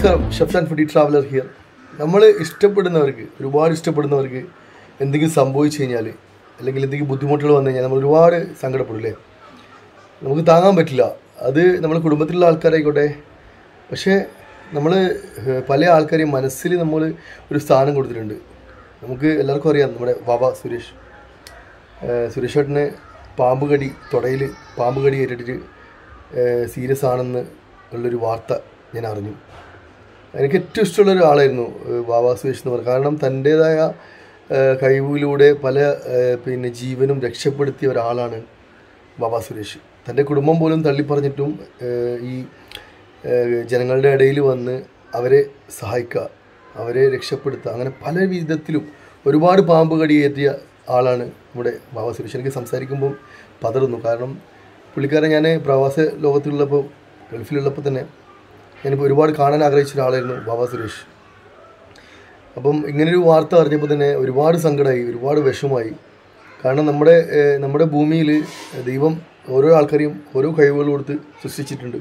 നമസ്കാരം chef and foodie traveller here നമ്മൾ ഇഷ്ടപ്പെടുന്നവർക്ക് ഒരുപാട് ഇഷ്ടപ്പെടുന്നവർക്ക് എന്തെങ്കിലും സംഭവിച്ചു കഴിഞ്ഞാൽ അല്ലെങ്കിൽ എന്തെങ്കിലും ബുദ്ധിമുട്ടുകൾ വന്നു കഴിഞ്ഞാൽ നമ്മൾ ഒരുപാട് സങ്കടപ്പെടും അല്ലേ നമുക്ക് താങ്ങാൻ പറ്റില്ല അത് നമ്മുടെ കുടുംബത്തിലുള്ള ആൾക്കാരായിക്കോട്ടെ പക്ഷേ നമ്മൾ പല ആൾക്കാരെയും മനസ്സിൽ നമ്മൾ ഒരു സ്ഥാനം കൊടുത്തിട്ടുണ്ട് നമുക്ക് എല്ലാവർക്കും അറിയാം നമ്മുടെ വാവ സുരേഷ് ഏഹ് സുരേഷ് ഏട്ടന് പാമ്പ് കടി തുടയിൽ പാമ്പ് കടി ഏറ്റിട്ട് സീരിയസ് ആണെന്ന് ഉള്ളൊരു വാർത്ത ഞാൻ അറിഞ്ഞു എനിക്ക് ഏറ്റവും ഇഷ്ടമുള്ള ഒരാളായിരുന്നു ഏഹ് വാവാ സുരേഷ് എന്ന് പറയുന്നത് കാരണം തൻ്റേതായ ഏഹ് കഴിവിലൂടെ പല ഏഹ് പിന്നെ ജീവനും രക്ഷപ്പെടുത്തിയ ഒരാളാണ് ബാബാ സുരേഷ് തൻ്റെ കുടുംബം പോലും തള്ളിപ്പറഞ്ഞിട്ടും ഏഹ് ഈ ഏഹ് ജനങ്ങളുടെ ഇടയിൽ വന്ന് അവരെ സഹായിക്കുക അവരെ രക്ഷപ്പെടുത്തുക അങ്ങനെ പല വിധത്തിലും ഒരുപാട് പാമ്പ് കടിയേറ്റിയ ആളാണ് നമ്മുടെ ബാബാ സുരേഷ് എനിക്ക് സംസാരിക്കുമ്പം പതറുന്നു കാരണം പുള്ളിക്കാരൻ ഞാൻ പ്രവാസ ലോകത്തുള്ളപ്പോൾ ഗൾഫിലുള്ളപ്പോൾ തന്നെ ഞാനിപ്പോൾ ഒരുപാട് കാണാൻ ആഗ്രഹിച്ച ഒരാളായിരുന്നു ബാബാ സുരേഷ് അപ്പം ഇങ്ങനൊരു വാർത്ത അറിഞ്ഞപ്പോൾ തന്നെ ഒരുപാട് സങ്കടമായി ഒരുപാട് വിഷമമായി കാരണം നമ്മുടെ ഏഹ്, നമ്മുടെ ഭൂമിയിൽ ദൈവം ഓരോ ആൾക്കാരെയും ഓരോ കഴിവുകൾ കൊടുത്ത് സൃഷ്ടിച്ചിട്ടുണ്ട്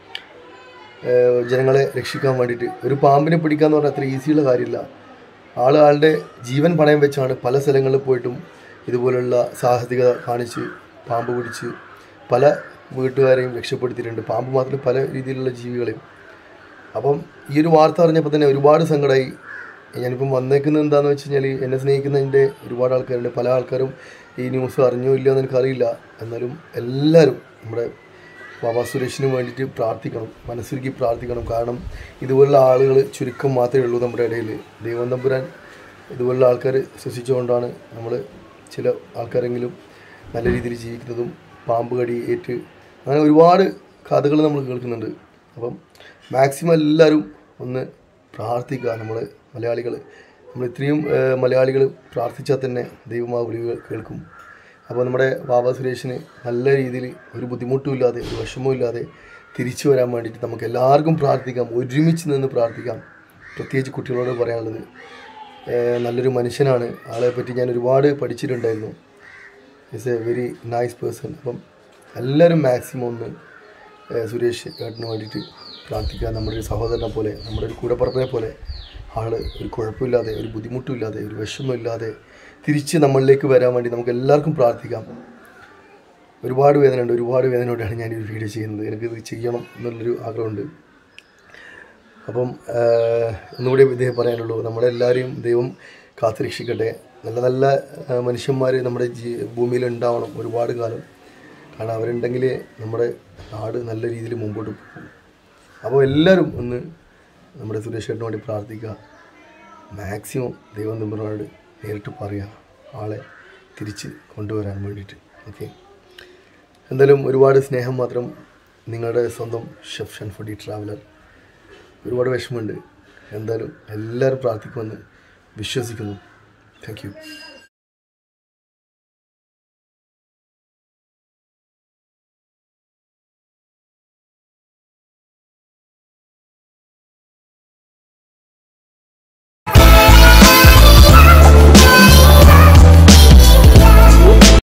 ഏഹ്, ജനങ്ങളെ രക്ഷിക്കാൻ വേണ്ടിയിട്ട് ഒരു പാമ്പിനെ പിടിക്കാന്ന് പറഞ്ഞാൽ അത്ര ഈസിയുള്ള കാര്യമില്ല ആൾ ആളുടെ ജീവൻ പണയം വെച്ചാണ് പല സ്ഥലങ്ങളിൽ പോയിട്ടും ഇതുപോലുള്ള സാഹസികത കാണിച്ച് പാമ്പ് പിടിച്ച് പല വീട്ടുകാരെയും രക്ഷപ്പെടുത്തിയിട്ടുണ്ട് പാമ്പ് മാത്രമല്ല പല രീതിയിലുള്ള ജീവികളെയും അപ്പം ഈ ഒരു വാർത്ത അറിഞ്ഞപ്പോൾ തന്നെ ഒരുപാട് സങ്കടമായി ഞാനിപ്പം വന്നേക്കുന്നത് എന്താണെന്ന് വെച്ച് കഴിഞ്ഞാൽ എന്നെ സ്നേഹിക്കുന്നതിൻ്റെ ഒരുപാട് ആൾക്കാരുണ്ട് പല ആൾക്കാരും ഈ ന്യൂസ് അറിഞ്ഞോ ഇല്ലയോ എന്ന് എനിക്കറിയില്ല എന്നാലും എല്ലാവരും നമ്മുടെ ബാബാ സുരേഷിന് വേണ്ടിയിട്ട് പ്രാർത്ഥിക്കണം മനസ്സുരുക്കി പ്രാർത്ഥിക്കണം കാരണം ഇതുപോലുള്ള ആളുകൾ ചുരുക്കം മാത്രമേ ഉള്ളൂ നമ്മുടെ ഇടയിൽ ദൈവം തമ്പുരാൻ ഇതുപോലുള്ള ആൾക്കാർ സൃഷ്ടിച്ചുകൊണ്ടാണ് നമ്മൾ ചില ആൾക്കാരെങ്കിലും നല്ല രീതിയിൽ ജീവിക്കുന്നതും പാമ്പ് കടി ഏറ്റ് അങ്ങനെ ഒരുപാട് കഥകൾ നമ്മൾ കേൾക്കുന്നുണ്ട് അപ്പം മാക്സിമം എല്ലാവരും ഒന്ന് പ്രാർത്ഥിക്കുക നമ്മൾ മലയാളികൾ നമ്മൾ ഇത്രയും മലയാളികൾ പ്രാർത്ഥിച്ചാൽ തന്നെ ദൈവം ആ വിളികൾ കേൾക്കും അപ്പോൾ നമ്മുടെ ബാബ സുരേഷിന് നല്ല രീതിയിൽ ഒരു ബുദ്ധിമുട്ടും ഇല്ലാതെ ഒരു വിഷമവും ഇല്ലാതെ തിരിച്ചു വരാൻ വേണ്ടിയിട്ട് നമുക്ക് എല്ലാവർക്കും പ്രാർത്ഥിക്കാം ഒരുമിച്ച് നിന്ന് പ്രാർത്ഥിക്കാം പ്രത്യേകിച്ച് കുട്ടികളോട് പറയാനുള്ളത് ഏഹ് നല്ലൊരു മനുഷ്യനാണ് ആളെ പറ്റി ഞാൻ ഒരുപാട് പഠിച്ചിട്ടുണ്ടായിരുന്നു is a very nice person അപ്പം എല്ലാവരും മാക്സിമം ഒന്ന് ഏഹ് സുരേഷ് ഏട്ടന് വേണ്ടിയിട്ട് പ്രാർത്ഥിക്കുക നമ്മുടെ ഒരു സഹോദരനെ പോലെ നമ്മുടെ ഒരു കൂടപ്പറപ്പിനെ പോലെ ആൾ ഒരു കുഴപ്പമില്ലാതെ ഒരു ബുദ്ധിമുട്ടും ഇല്ലാതെ ഒരു വിഷമമില്ലാതെ തിരിച്ച് നമ്മളിലേക്ക് വരാൻ വേണ്ടി നമുക്ക് എല്ലാവർക്കും പ്രാർത്ഥിക്കാം ഒരുപാട് വേദനയുണ്ട് ഒരുപാട് വേദനയോടെയാണ് ഞാൻ ഈ ഒരു വീഡിയോ ചെയ്യുന്നത് എനിക്കിത് ചെയ്യണം എന്നുള്ളൊരു ആഗ്രഹമുണ്ട് അപ്പം ആഹ്, ഒന്നുകൂടി ഇദ്ദേഹം പറയാനുള്ളൂ നമ്മളെല്ലാവരെയും ദൈവം കാത്തുരക്ഷിക്കട്ടെ നല്ല നല്ല മനുഷ്യന്മാർ നമ്മുടെ ജീ ഭൂമിയിൽ ഉണ്ടാവണം ഒരുപാട് കാലം കാരണം അവരുണ്ടെങ്കിൽ നമ്മുടെ നാട് നല്ല രീതിയിൽ മുമ്പോട്ട് പോകും അപ്പോൾ എല്ലാവരും ഒന്ന് നമ്മുടെ സുരേഷ് ചേട്ടന് വേണ്ടി പ്രാർത്ഥിക്കുക മാക്സിമം ദൈവം തമ്പുരാനോട് നേരിട്ട് പറയുക ആളെ തിരിച്ച് കൊണ്ടുവരാൻ വേണ്ടിയിട്ട് ഓക്കെ എന്തായാലും ഒരുപാട് സ്നേഹം മാത്രം നിങ്ങളുടെ സ്വന്തം ഷെഫ് ഷൻ ഫുഡി ട്രാവലർ ഒരുപാട് വിഷമമുണ്ട് എന്തായാലും എല്ലാവരും പ്രാർത്ഥിക്കുമെന്ന് വിശ്വസിക്കുന്നു താങ്ക് യു